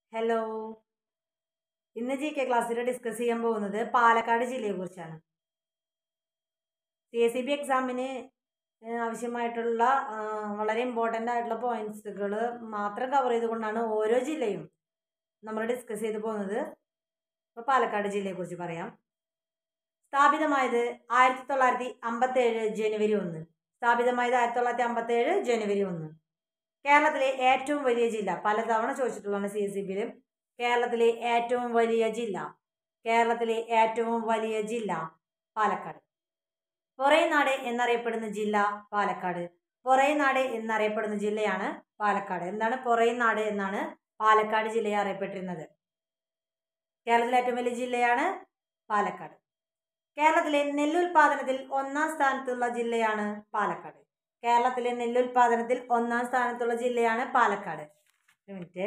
hello ഇന്ന് G K ക്ലാസ്സിൽ discuss ചെയ്യാൻ പോകുന്നത് പാലക്കാട് ജില്ലയെ കുറിച്ചാണ് സി എസ് സി ബി എക്സാമിന് ആവശ്യമായിട്ടുള്ള ആ, വളരെ ഇമ്പോർട്ടൻ്റ് ആയിട്ടുള്ള പോയിന്റ്സുകൾ മാത്രം കവർ ചെയ്തുകൊണ്ടാണ് ഓരോ ജില്ലയും നമ്മൾ ഡിസ്കസ് ചെയ്ത് പോകുന്നത് ഇപ്പോൾ പാലക്കാട് ജില്ലയെക്കുറിച്ച് പറയാം സ്ഥാപിതമായത് ആയിരത്തി തൊള്ളായിരത്തി അമ്പത്തേഴ് ജനുവരി ഒന്ന് സ്ഥാപിതമായത് ആയിരത്തി തൊള്ളായിരത്തി അമ്പത്തേഴ് ജനുവരി ഒന്ന് കേരളത്തിലെ ഏറ്റവും വലിയ ജില്ല പലതവണ ചോദിച്ചിട്ടുള്ളതാണ് സി എസ് സി ബിയിൽ കേരളത്തിലെ ഏറ്റവും വലിയ ജില്ല കേരളത്തിലെ ഏറ്റവും വലിയ ജില്ല പാലക്കാട് പൊറേനാട് എന്നറിയപ്പെടുന്ന ജില്ല പാലക്കാട് പൊറേനാട് എന്നറിയപ്പെടുന്ന ജില്ലയാണ് പാലക്കാട് എന്താണ് പൊറേനാട് എന്നാണ് പാലക്കാട് ജില്ലയെ അറിയപ്പെട്ടിരുന്നത് കേരളത്തിലെ ഏറ്റവും വലിയ ജില്ലയാണ് പാലക്കാട് കേരളത്തിലെ നെല്ലുൽപാദനത്തിൽ ഒന്നാം സ്ഥാനത്തുള്ള ജില്ലയാണ് പാലക്കാട് കേരളത്തിലെ നെല്ലുൽപാദനത്തിൽ ഒന്നാം സ്ഥാനത്തുള്ള ജില്ലയാണ് പാലക്കാട് ഒരു മിനിറ്റ്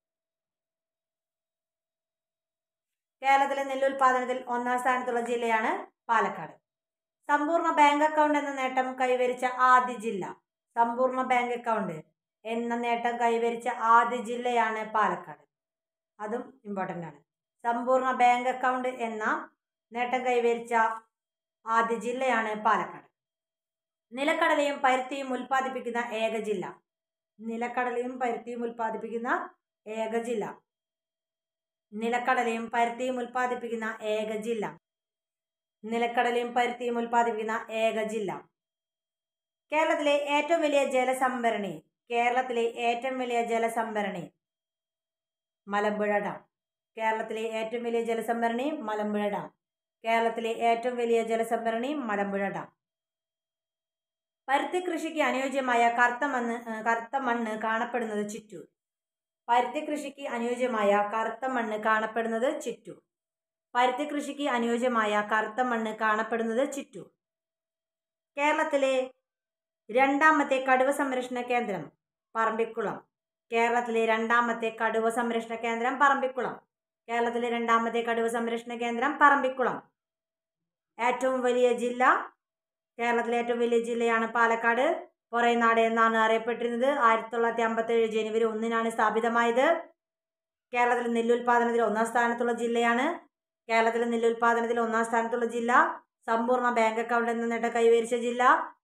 കേരളത്തിലെ നെല്ലുൽപാദനത്തിൽ ഒന്നാം സ്ഥാനത്തുള്ള ജില്ലയാണ് പാലക്കാട് സമ്പൂർണ്ണ ബാങ്ക് അക്കൗണ്ട് എന്ന നേട്ടം കൈവരിച്ച ആദ്യ ജില്ല സമ്പൂർണ്ണ ബാങ്ക് അക്കൗണ്ട് എന്ന നേട്ടം കൈവരിച്ച ആദ്യ ജില്ലയാണ് പാലക്കാട് അതും ഇമ്പോർട്ടൻ്റ് ആണ് സമ്പൂർണ്ണ ബാങ്ക് അക്കൗണ്ട് എന്ന നേട്ടം കൈവരിച്ച ആദ്യ ജില്ലയാണ് പാലക്കാട് നിലക്കടലയും പരുത്തിയും ഉൽപ്പാദിപ്പിക്കുന്ന ഏക ജില്ല നിലക്കടലയും പരുത്തിയും ഉൽപ്പാദിപ്പിക്കുന്ന ഏക ജില്ല നിലക്കടലയും പരുത്തിയും ഉൽപ്പാദിപ്പിക്കുന്ന ഏക ജില്ല നിലക്കടലയും പരുത്തിയും ഉൽപ്പാദിപ്പിക്കുന്ന ഏക ജില്ല കേരളത്തിലെ ഏറ്റവും വലിയ ജലസംഭരണി കേരളത്തിലെ ഏറ്റവും വലിയ ജലസംഭരണി മലമ്പുഴ ഡാം കേരളത്തിലെ ഏറ്റവും വലിയ ജലസംഭരണി മലമ്പുഴ ഡാം കേരളത്തിലെ ഏറ്റവും വലിയ ജലസംഭരണി മലമ്പുഴ ഡാം പരുത്തി കൃഷിക്ക് അനുയോജ്യമായ കറുത്ത മണ്ണ് ഏഹ് കറുത്ത മണ്ണ് കാണപ്പെടുന്നത് ചിറ്റൂർ പരുത്തി കൃഷിക്ക് അനുയോജ്യമായ കറുത്ത മണ്ണ് കാണപ്പെടുന്നത് ചിറ്റൂർ പരുത്തി കൃഷിക്ക് അനുയോജ്യമായ കറുത്ത മണ്ണ് കാണപ്പെടുന്നത് ചിറ്റൂർ കേരളത്തിലെ രണ്ടാമത്തെ കടുവ സംരക്ഷണ കേന്ദ്രം പറമ്പിക്കുളം കേരളത്തിലെ രണ്ടാമത്തെ കടുവ സംരക്ഷണ കേന്ദ്രം പറമ്പിക്കുളം കേരളത്തിലെ രണ്ടാമത്തെ കടുവ സംരക്ഷണ കേന്ദ്രം പറമ്പിക്കുളം ഏറ്റവും വലിയ ജില്ല കേരളത്തിലെ ഏറ്റവും വലിയ ജില്ലയാണ് പാലക്കാട് പൊറേനാട് എന്നാണ് അറിയപ്പെട്ടിരുന്നത് ആയിരത്തി തൊള്ളായിരത്തി അമ്പത്തേഴ് ജനുവരി ഒന്നിനാണ് സ്ഥാപിതമായത് കേരളത്തിലെ നെല്ലുൽപാദനത്തിൽ ഒന്നാം സ്ഥാനത്തുള്ള ജില്ലയാണ് കേരളത്തിലെ നെല്ലുൽപാദനത്തിൽ ഒന്നാം സ്ഥാനത്തുള്ള ജില്ല സമ്പൂർണ്ണ ബാങ്ക് അക്കൗണ്ട് എന്ന നേട്ടം കൈവരിച്ച ജില്ല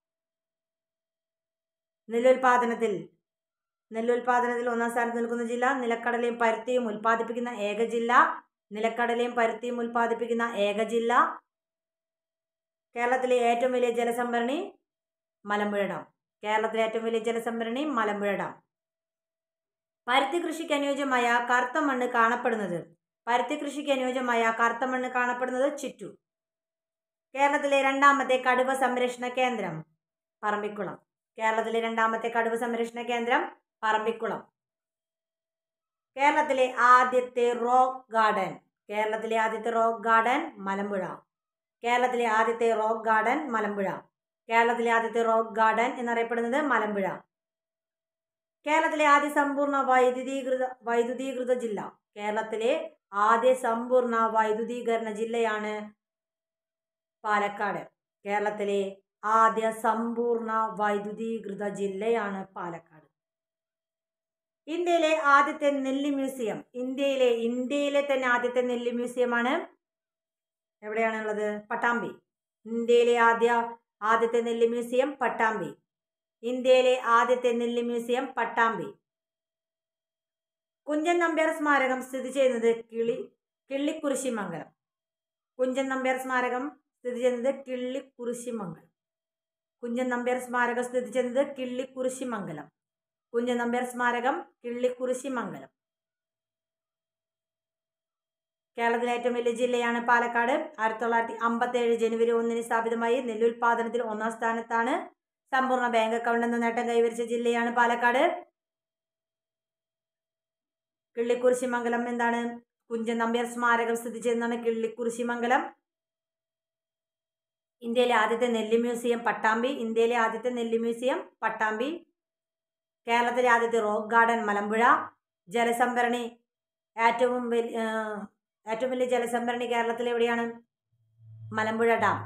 നെല്ലുൽപാദനത്തിൽ നെല്ലുൽപാദനത്തിൽ ഒന്നാം സ്ഥാനത്ത് നിൽക്കുന്ന ജില്ല നിലക്കടലയും പരുത്തിയും ഉൽപ്പാദിപ്പിക്കുന്ന ഏക ജില്ല നിലക്കടലയും പരുത്തിയും ഉൽപ്പാദിപ്പിക്കുന്ന ഏക ജില്ല കേരളത്തിലെ ഏറ്റവും വലിയ ജലസംഭരണി മലമ്പുഴ ഡാം കേരളത്തിലെ ഏറ്റവും വലിയ ജലസംഭരണി മലമ്പുഴ ഡാം പരുത്തി കൃഷിക്ക് അനുയോജ്യമായ കറുത്ത മണ്ണ് കാണപ്പെടുന്നത് പരുത്തി കൃഷിക്ക് അനുയോജ്യമായ കറുത്ത മണ്ണ് കാണപ്പെടുന്നത് ചിറ്റൂർ കേരളത്തിലെ രണ്ടാമത്തെ കടുവ സംരക്ഷണ കേന്ദ്രം പറമ്പിക്കുളം കേരളത്തിലെ രണ്ടാമത്തെ കടുവ സംരക്ഷണ കേന്ദ്രം പറമ്പിക്കുളം കേരളത്തിലെ ആദ്യത്തെ റോക്ക് ഗാർഡൻ കേരളത്തിലെ ആദ്യത്തെ റോക്ക് ഗാർഡൻ മലമ്പുഴ കേരളത്തിലെ ആദ്യത്തെ റോക്ക് ഗാർഡൻ മലമ്പുഴ കേരളത്തിലെ ആദ്യത്തെ റോക്ക് ഗാർഡൻ എന്നറിയപ്പെടുന്നത് മലമ്പുഴ കേരളത്തിലെ ആദ്യ സമ്പൂർണ്ണ വൈദ്യുതീകൃത വൈദ്യുതീകൃത ജില്ല കേരളത്തിലെ ആദ്യ സമ്പൂർണ്ണ വൈദ്യുതീകരണ ജില്ലയാണ് പാലക്കാട് കേരളത്തിലെ ആദ്യ സമ്പൂർണ്ണ വൈദ്യുതീകൃത ജില്ലയാണ് പാലക്കാട് ഇന്ത്യയിലെ ആദ്യത്തെ നെല്ലി മ്യൂസിയം ഇന്ത്യയിലെ ഇന്ത്യയിലെ തന്നെ ആദ്യത്തെ നെല്ലി മ്യൂസിയമാണ് എവിടെയാണുള്ളത് പട്ടാമ്പി ഇന്ത്യയിലെ ആദ്യ ആദ്യത്തെ നെല്ലി മ്യൂസിയം പട്ടാമ്പി ഇന്ത്യയിലെ ആദ്യത്തെ നെല്ലി മ്യൂസിയം പട്ടാമ്പി കുഞ്ചൻ നമ്പ്യാർ സ്മാരകം സ്ഥിതി ചെയ്യുന്നത് കിളി കിള്ളിക്കുറിശിമംഗലം കുഞ്ചൻ നമ്പ്യാർ സ്മാരകം സ്ഥിതി ചെയ്യുന്നത് കിള്ളിക്കുറിശിമംഗലം കുഞ്ചൻ നമ്പ്യാർ സ്മാരകം സ്ഥിതി ചെയ്യുന്നത് കിള്ളിക്കുറിശിമംഗലം കുഞ്ചൻ നമ്പ്യാർ സ്മാരകം കിള്ളിക്കുറിശിമംഗലം കേരളത്തിലെ ഏറ്റവും വലിയ ജില്ലയാണ് പാലക്കാട് ആയിരത്തി തൊള്ളായിരത്തി അമ്പത്തേഴ് ജനുവരി ഒന്നിന് സ്ഥാപിതമായി നെല്ലുൽപാദനത്തിൽ ഒന്നാം സ്ഥാനത്താണ് സമ്പൂർണ്ണ ബാങ്ക് അക്കൗണ്ട് എന്ന നേട്ടം കൈവരിച്ച ജില്ലയാണ് പാലക്കാട് കിള്ളിക്കുറിശിമംഗലം എന്താണ് കുഞ്ചൻ നമ്പ്യാർ സ്മാരകം സ്ഥിതി ചെയ്യുന്നതാണ് കിള്ളിക്കുറിശിമംഗലം ഇന്ത്യയിലെ ആദ്യത്തെ നെല്ലി മ്യൂസിയം പട്ടാമ്പി ഇന്ത്യയിലെ ആദ്യത്തെ നെല്ലി മ്യൂസിയം പട്ടാമ്പി കേരളത്തിലെ ആദ്യത്തെ റോക്ക് ഗാർഡൻ മലമ്പുഴ ജലസംഭരണി ഏറ്റവും വലിയ ഏറ്റവും വലിയ ജലസംഭരണി കേരളത്തിൽ എവിടെയാണ് മലമ്പുഴ ഡാം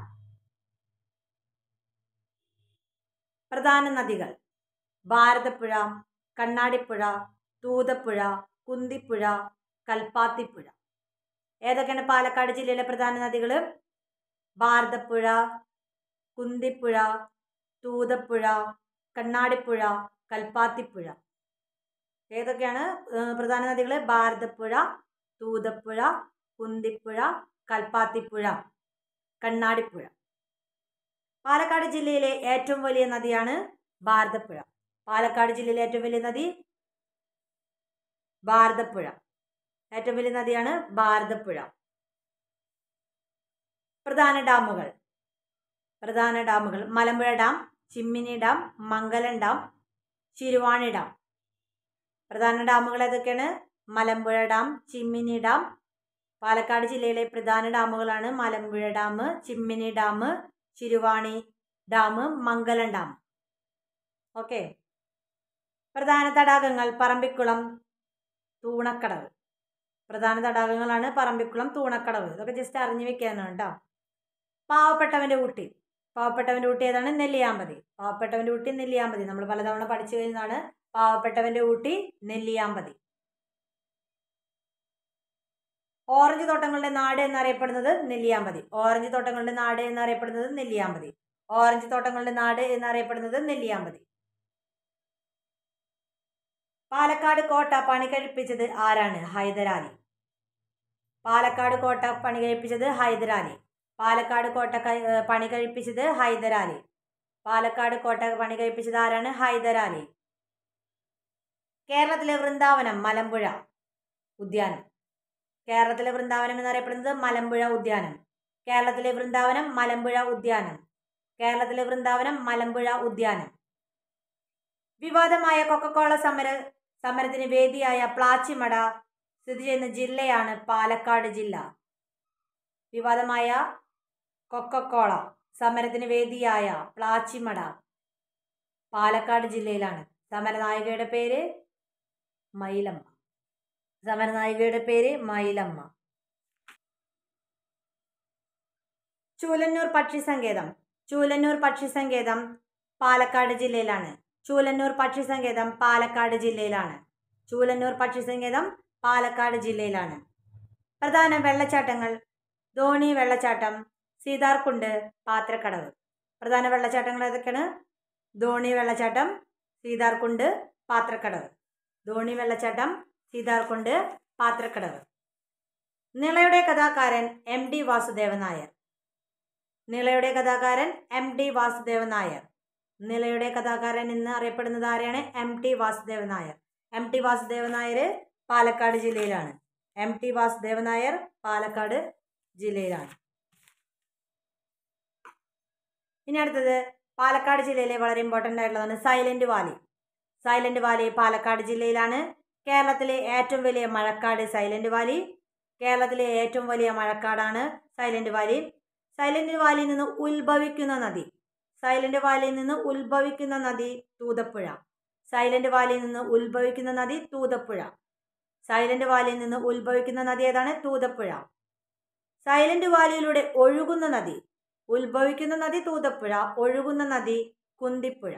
പ്രധാന നദികൾ ഭാരതപ്പുഴ കണ്ണാടിപ്പുഴ തൂതപ്പുഴ കുന്തിപ്പുഴ കൽപ്പാത്തിപ്പുഴ ഏതൊക്കെയാണ് പാലക്കാട് ജില്ലയിലെ പ്രധാന നദികൾ ഭാരതപ്പുഴ കുന്തിപ്പുഴ തൂതപ്പുഴ കണ്ണാടിപ്പുഴ കൽപ്പാത്തിപ്പുഴ ഏതൊക്കെയാണ് ഏഹ്, പ്രധാന നദികൾ ഭാരതപ്പുഴ തൂതപ്പുഴ കുന്തിപ്പുഴ കൽപ്പാത്തിപ്പുഴ കണ്ണാടിപ്പുഴ പാലക്കാട് ജില്ലയിലെ ഏറ്റവും വലിയ നദിയാണ് ഭാരതപ്പുഴ പാലക്കാട് ജില്ലയിലെ ഏറ്റവും വലിയ നദി ഭാരതപ്പുഴ ഏറ്റവും വലിയ നദിയാണ് ഭാരതപ്പുഴ പ്രധാന ഡാമുകൾ പ്രധാന ഡാമുകൾ Malampuzha dam Chimmini dam Mangalam dam Siruvani dam പ്രധാന ഡാമുകൾ ഏതൊക്കെയാണ് മലമ്പുഴ ഡാം ചിമ്മിനി ഡാം പാലക്കാട് ജില്ലയിലെ പ്രധാന ഡാമുകളാണ് Malampuzha dam Chimmini dam Siruvani dam Mangalam dam okay പ്രധാന തടാകങ്ങൾ പറമ്പിക്കുളം തൂണക്കടവ് പ്രധാന തടാകങ്ങളാണ് പറമ്പിക്കുളം തൂണക്കടവ് ഇതൊക്കെ ജസ്റ്റ് അറിഞ്ഞു വെക്കാനാണ് കേട്ടോ പാവപ്പെട്ടവന്റെ ഊട്ടി പാവപ്പെട്ടവന്റെ ഊട്ടി ഏതാണ് നെല്ലിയാമ്പതി പാവപ്പെട്ടവന്റെ ഊട്ടി നെല്ലിയാമ്പതി നമ്മൾ പലതവണ പഠിച്ചു കഴിഞ്ഞതാണ് പാവപ്പെട്ടവന്റെ ഊട്ടി നെല്ലിയാമ്പതി ഓറഞ്ച് തോട്ടങ്ങളുടെ നാട് എന്നറിയപ്പെടുന്നത് നെല്ലിയാമ്പതി ഓറഞ്ച് തോട്ടങ്ങളുടെ നാട് എന്നറിയപ്പെടുന്നത് നെല്ലിയാമ്പതി ഓറഞ്ച് തോട്ടങ്ങളുടെ നാട് എന്നറിയപ്പെടുന്നത് നെല്ലിയാമ്പതി പാലക്കാട് കോട്ട പണി കഴിപ്പിച്ചത് ആരാണ് ഹൈദരാലി പാലക്കാട് കോട്ട പണി കഴിപ്പിച്ചത് ഹൈദരാലി പാലക്കാട് കോട്ട കഴി- ഏ, പണി കഴിപ്പിച്ചത് ഹൈദരാലി പാലക്കാട് കോട്ട പണി കഴിപ്പിച്ചത് ആരാണ് ഹൈദരാലി കേരളത്തിലെ വൃന്ദാവനം മലമ്പുഴ ഉദ്യാനം കേരളത്തിലെ വൃന്ദാവനം എന്നറിയപ്പെടുന്നത് മലമ്പുഴ ഉദ്യാനം കേരളത്തിലെ വൃന്ദാവനം മലമ്പുഴ ഉദ്യാനം കേരളത്തിലെ വൃന്ദാവനം മലമ്പുഴ ഉദ്യാനം വിവാദമായ കൊക്കക്കോള സമര സമരത്തിന് വേദിയായ പ്ലാച്ചിമട സ്ഥിതി ചെയ്യുന്ന ജില്ലയാണ് പാലക്കാട് ജില്ല വിവാദമായ കൊക്കക്കോള സമരത്തിന് വേദിയായ പ്ലാച്ചിമട പാലക്കാട് ജില്ലയിലാണ് സമരനായികയുടെ പേര് മയിലമ്മ സമരനായികയുടെ പേര് മയിലമ്മ ചൂലന്നൂർ പക്ഷി സങ്കേതം ചൂലന്നൂർ പക്ഷി സങ്കേതം പാലക്കാട് ജില്ലയിലാണ് ചൂലന്നൂർ പക്ഷി സങ്കേതം പാലക്കാട് ജില്ലയിലാണ് ചൂലന്നൂർ പക്ഷി സങ്കേതം പാലക്കാട് ജില്ലയിലാണ് പ്രധാന വെള്ളച്ചാട്ടങ്ങൾ ധോണി വെള്ളച്ചാട്ടം സീതാർകുണ്ട് പാത്രക്കടവ് പ്രധാന വെള്ളച്ചാട്ടങ്ങൾ ഏതൊക്കെയാണ് ധോണി വെള്ളച്ചാട്ടം സീതാർകുണ്ട് പാത്രക്കടവ് ധോണി വെള്ളച്ചാട്ടം സീതാർകുണ്ട് പാത്രക്കടവ് നിളയുടെ കഥാകാരൻ എം ഡി വാസുദേവൻ നായർ നിളയുടെ കഥാകാരൻ എം ഡി വാസുദേവൻ നായർ നിലയുടെ കഥാകാരൻ എന്ന് അറിയപ്പെടുന്നത് ആരെയാണ് M T Vasudevan Nair M T Vasudevan Nair Palakkad ജില്ലയിലാണ് എം ടി വാസുദേവൻ നായർ പാലക്കാട് ജില്ലയിലാണ് ഇനി അടുത്തത് പാലക്കാട് ജില്ലയിലെ വളരെ ഇമ്പോർട്ടൻ്റ് ആയിട്ടുള്ളതാണ് silent valley silent valley Palakkad ജില്ലയിലാണ് കേരളത്തിലെ ഏറ്റവും വലിയ മഴക്കാട് സൈലന്റ് വാലി കേരളത്തിലെ ഏറ്റവും വലിയ മഴക്കാടാണ് സൈലന്റ് വാലി സൈലന്റ് വാലിയിൽ നിന്ന് ഉത്ഭവിക്കുന്ന നദി സൈലന്റ് വാലിയിൽ നിന്ന് ഉത്ഭവിക്കുന്ന നദി തൂതപ്പുഴ സൈലന്റ് വാലിയിൽ നിന്ന് ഉത്ഭവിക്കുന്ന നദി തൂതപ്പുഴ സൈലന്റ് വാലിയിൽ നിന്ന് ഉത്ഭവിക്കുന്ന നദി ഏതാണ് തൂതപ്പുഴ സൈലന്റ് വാലിയിലൂടെ ഒഴുകുന്ന നദി ഉത്ഭവിക്കുന്ന നദി തൂതപ്പുഴ ഒഴുകുന്ന നദി കുന്തിപ്പുഴ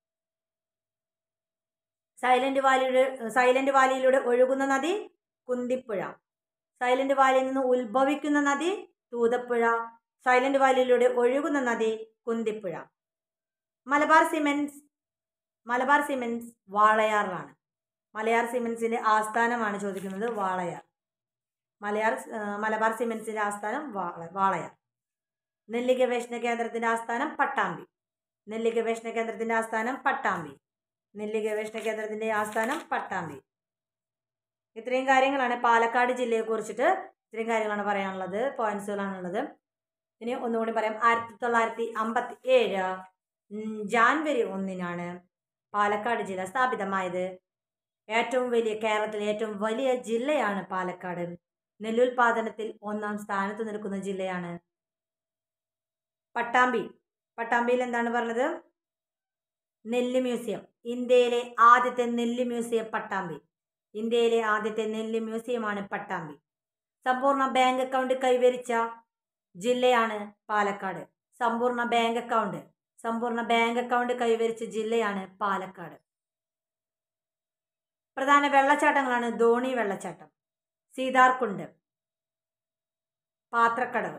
സൈലന്റ് വാലിയുടെ സൈലന്റ് വാലിയിലൂടെ ഒഴുകുന്ന നദി കുന്തിപ്പുഴ സൈലന്റ് വാലിയിൽ നിന്ന് ഉത്ഭവിക്കുന്ന നദി തൂതപ്പുഴ സൈലന്റ് വാലിയിലൂടെ ഒഴുകുന്ന നദി കുന്തിപ്പുഴ മലബാർ സിമെന്റ്സ് മലബാർ സിമെന്റ്സ് വാളയാറിലാണ് മലയാർ സിമെന്റ്സിന്റെ ആസ്ഥാനമാണ് ചോദിക്കുന്നത് വാളയാർ മലയാർ ആ, മലബാർ സിമെന്റ്സിന്റെ ആസ്ഥാനം വാള വാളയാർ നെല്ലി ഗവേഷണ കേന്ദ്രത്തിന്റെ ആസ്ഥാനം പട്ടാമ്പി നെല്ലി ഗവേഷണ കേന്ദ്രത്തിന്റെ ആസ്ഥാനം പട്ടാമ്പി നെല്ലി ഗവേഷണ കേന്ദ്രത്തിന്റെ ആസ്ഥാനം പട്ടാമ്പി ഇത്രയും കാര്യങ്ങളാണ് പാലക്കാട് ജില്ലയെ കുറിച്ചിട്ട് ഇത്രയും കാര്യങ്ങളാണ് പറയാനുള്ളത് പോയിന്റ്സുകളാണുള്ളത് ഇനി ഒന്നുകൂടി പറയാം ആയിരത്തി തൊള്ളായിരത്തി അമ്പത്തി ഏഴ് ഉം, ജാൻവരി ഒന്നിനാണ് പാലക്കാട് ജില്ല സ്ഥാപിതമായത് ഏറ്റവും വലിയ കേരളത്തിലെ ഏറ്റവും വലിയ ജില്ലയാണ് പാലക്കാട് നെല്ലുൽപാദനത്തിൽ ഒന്നാം സ്ഥാനത്ത് നിൽക്കുന്ന ജില്ലയാണ് പട്ടാമ്പി പട്ടാമ്പിയിൽ എന്താണ് പറഞ്ഞത് നെല്ല് മ്യൂസിയം ഇന്ത്യയിലെ ആദ്യത്തെ നെല്ല് മ്യൂസിയം പട്ടാമ്പി ഇന്ത്യയിലെ ആദ്യത്തെ നെല്ല് മ്യൂസിയമാണ് പട്ടാമ്പി സമ്പൂർണ്ണ ബാങ്ക് അക്കൗണ്ട് കൈവരിച്ച ജില്ലയാണ് പാലക്കാട് സമ്പൂർണ്ണ ബാങ്ക് അക്കൗണ്ട് സമ്പൂർണ്ണ ബാങ്ക് അക്കൗണ്ട് കൈവരിച്ച ജില്ലയാണ് പാലക്കാട് പ്രധാന വെള്ളച്ചാട്ടങ്ങളാണ് ധോണി വെള്ളച്ചാട്ടം സീതാർകുണ്ട് പാത്രക്കടവ്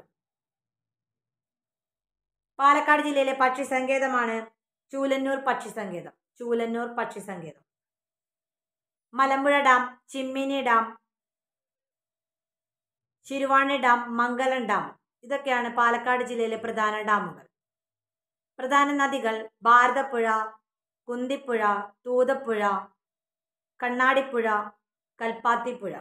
പാലക്കാട് ജില്ലയിലെ പക്ഷി സങ്കേതമാണ് ചൂലന്നൂർ പക്ഷി സങ്കേതം ചൂലന്നൂർ പക്ഷി സങ്കേതം Malampuzha dam Chimmini dam Siruvani dam Mangalam dam ഇതൊക്കെയാണ് പാലക്കാട് ജില്ലയിലെ പ്രധാന ഡാമുകൾ പ്രധാന നദികൾ ഭാരതപ്പുഴ കുന്തിപ്പുഴ തൂതപ്പുഴ കണ്ണാടിപ്പുഴ കൽപ്പാത്തിപ്പുഴ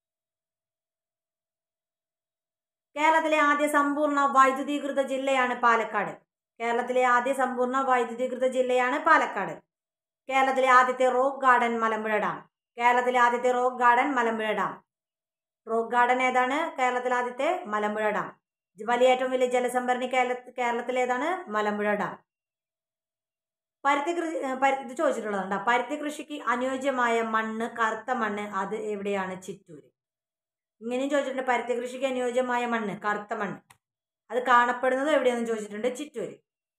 കേരളത്തിലെ ആദ്യ സമ്പൂർണ്ണ വൈദ്യുതീകൃത ജില്ലയാണ് പാലക്കാട് കേരളത്തിലെ ആദ്യ സമ്പൂർണ്ണ വൈദ്യുതീകൃത ജില്ലയാണ് പാലക്കാട് കേരളത്തിലെ ആദ്യത്തെ റോക്ക് ഗാർഡൻ മലമ്പുഴ ഡാം കേരളത്തിലെ ആദ്യത്തെ rock garden Malampuzha dam rock garden ഏതാണ് കേരളത്തിലെ ആദ്യത്തെ മലമ്പുഴ ഡാം വലിയ ഏറ്റവും വലിയ ജലസംഭരണി കേരള കേരളത്തിലെ ഏതാണ് മലമ്പുഴ ഡാം പരുത്തി കൃഷി പരു- ഇത് ചോദിച്ചിട്ടുള്ളതുണ്ട് പരുത്തി കൃഷിക്ക് അനുയോജ്യമായ മണ്ണ് കറുത്ത മണ്ണ് അത് എവിടെയാണ് ചിറ്റൂര് ഇങ്ങനെയും ചോദിച്ചിട്ടുണ്ട് പരുത്തി കൃഷിക്ക് അനുയോജ്യമായ മണ്ണ് കറുത്ത മണ്ണ് അത് കാണപ്പെടുന്നത് എവിടെയാണെന്ന് ചോദിച്ചിട്ടുണ്ട് ചിറ്റൂര്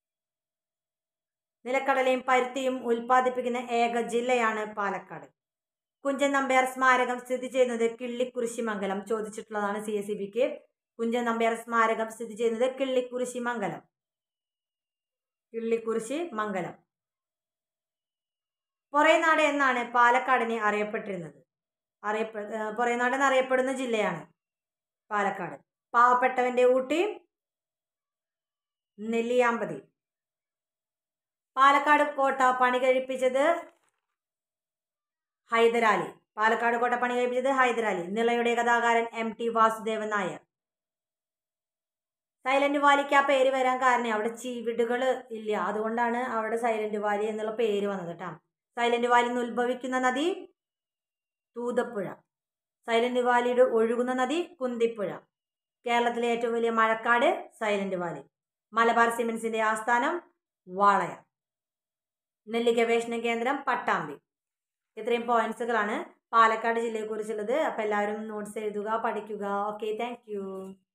നിലക്കടലയും പരുത്തിയും ഉൽപ്പാദിപ്പിക്കുന്ന ഏക ജില്ലയാണ് പാലക്കാട് കുഞ്ചൻ നമ്പ്യാർ സ്മാരകം സ്ഥിതി ചെയ്യുന്നത് കിള്ളിക്കുറിശിമംഗലം ചോദിച്ചിട്ടുള്ളതാണ് സി എസ് സി ബിക്ക് കുഞ്ചൻ നമ്പ്യാർ സ്മാരകം സ്ഥിതി ചെയ്യുന്നത് കിള്ളിക്കുറിശി മംഗലം കിള്ളിക്കുറിശി മംഗലം പൊറേനാട് എന്നാണ് പാലക്കാടിനെ അറിയപ്പെട്ടിരുന്നത് അറിയപ്പെ ഏഹ് പൊറേനാട് എന്നറിയപ്പെടുന്ന ജില്ലയാണ് പാലക്കാട് പാവപ്പെട്ടവന്റെ ഊട്ടി നെല്ലിയാമ്പതി പാലക്കാട് കോട്ട പണി കഴിപ്പിച്ചത് ഹൈദരാലി പാലക്കാട് കോട്ട പണി കഴിപ്പിച്ചത് ഹൈദരാലി നിളയുടെ കഥാകാരൻ M T Vasudevan Nair silent വാലിക്ക് ആ പേര് വരാൻ കാരണം അവിടെ ചീവിടുകൾ ഇല്ല അതുകൊണ്ടാണ് അവിടെ സൈലന്റ് വാലി എന്നുള്ള പേര് വന്നത് കേട്ടോ സൈലന്റ് വാലിയിൽ നിന്ന് ഉത്ഭവിക്കുന്ന നദി തൂതപ്പുഴ സൈലന്റ് വാലിയുടെ ഒഴുകുന്ന നദി കുന്തിപ്പുഴ കേരളത്തിലെ ഏറ്റവും വലിയ മഴക്കാട് സൈലന്റ് വാലി മലബാർ സിമെന്റ്സിന്റെ ആസ്ഥാനം വാളയ നെല്ല് ഗവേഷണ കേന്ദ്രം പട്ടാമ്പി ഇത്രയും പോയിന്റ്സുകളാണ് പാലക്കാട് ജില്ലയെക്കുറിച്ചുള്ളത് അപ്പോൾ എല്ലാവരും നോട്ട്സ് എഴുതുക പഠിക്കുക ഓക്കെ താങ്ക്